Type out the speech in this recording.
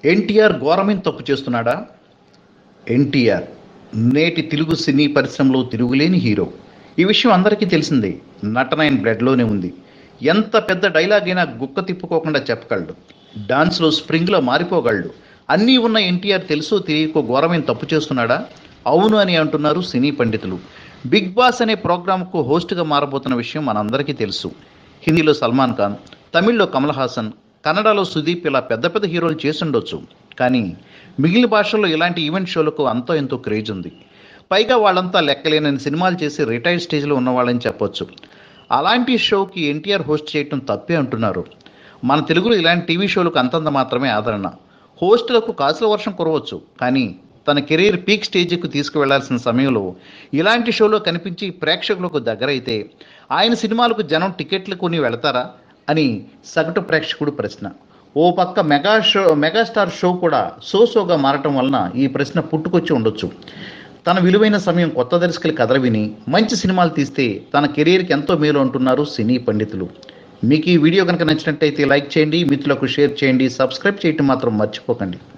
ఎన్టీఆర్ ఘోరమైన తప్పు చేస్తున్నాడా ఎన్టీఆర్ నేటి తెలుగు సినీ పరిశ్రమలో తిరుగులేని హీరో ఈ విషయం అందరికీ తెలిసిందే నటన ఆయన బ్లడ్లోనే ఉంది ఎంత పెద్ద డైలాగ్ అయినా గుక్క తిప్పుకోకుండా చెప్పగలడు డాన్స్లో స్ప్రింగ్లో మారిపోగలడు అన్నీ ఉన్న ఎన్టీఆర్ తెలుసో తెలియకో ఘోరమైన తప్పు చేస్తున్నాడా అవును అని అంటున్నారు సినీ పండితులు బిగ్ బాస్ అనే ప్రోగ్రాంకు హోస్ట్గా మారబోతున్న విషయం మనందరికీ తెలుసు హిందీలో సల్మాన్ ఖాన్ తమిళ్లో కమల్ హాసన్ కన్నడలో సుదీప్ ఇలా పెద్ద పెద్ద హీరోలు చేసుండొచ్చు కానీ మిగిలిన భాషల్లో ఇలాంటి ఈవెంట్ షోలకు అంతో ఎంతో క్రేజ్ ఉంది పైగా వాళ్ళంతా లెక్కలేనని సినిమాలు చేసి రిటైర్డ్ స్టేజ్లో ఉన్నవాళ్ళని చెప్పొచ్చు అలాంటి షోకి ఎన్టీఆర్ హోస్ట్ చేయటం తప్పే అంటున్నారు మన తెలుగులో ఇలాంటి టీవీ షోలకు అంతంత మాత్రమే ఆదరణ హోస్టులకు కాసుల వర్షం కురవచ్చు కానీ తన కెరీర్ పీక్ స్టేజ్కి తీసుకువెళ్లాల్సిన సమయంలో ఇలాంటి షోలో కనిపించి ప్రేక్షకులకు దగ్గరైతే ఆయన సినిమాలకు జనం టికెట్లు కొని వెళతారా అని సగటు ప్రేక్షకుడు ప్రశ్న ఓ పక్క మెగా షో మెగాస్టార్ షో కూడా సో సోగా మారటం వలన ఈ ప్రశ్న పుట్టుకొచ్చి ఉండొచ్చు తన విలువైన సమయం కొత్త దర్శకుల కథలు విని మంచి సినిమాలు తీస్తే తన కెరీర్కి ఎంతో మేలు అంటున్నారు సినీ పండితులు మీకు ఈ వీడియో కనుక నచ్చినట్టయితే లైక్ చేయండి మిత్రులకు షేర్ చేయండి సబ్స్క్రైబ్ చేయటం మాత్రం మర్చిపోకండి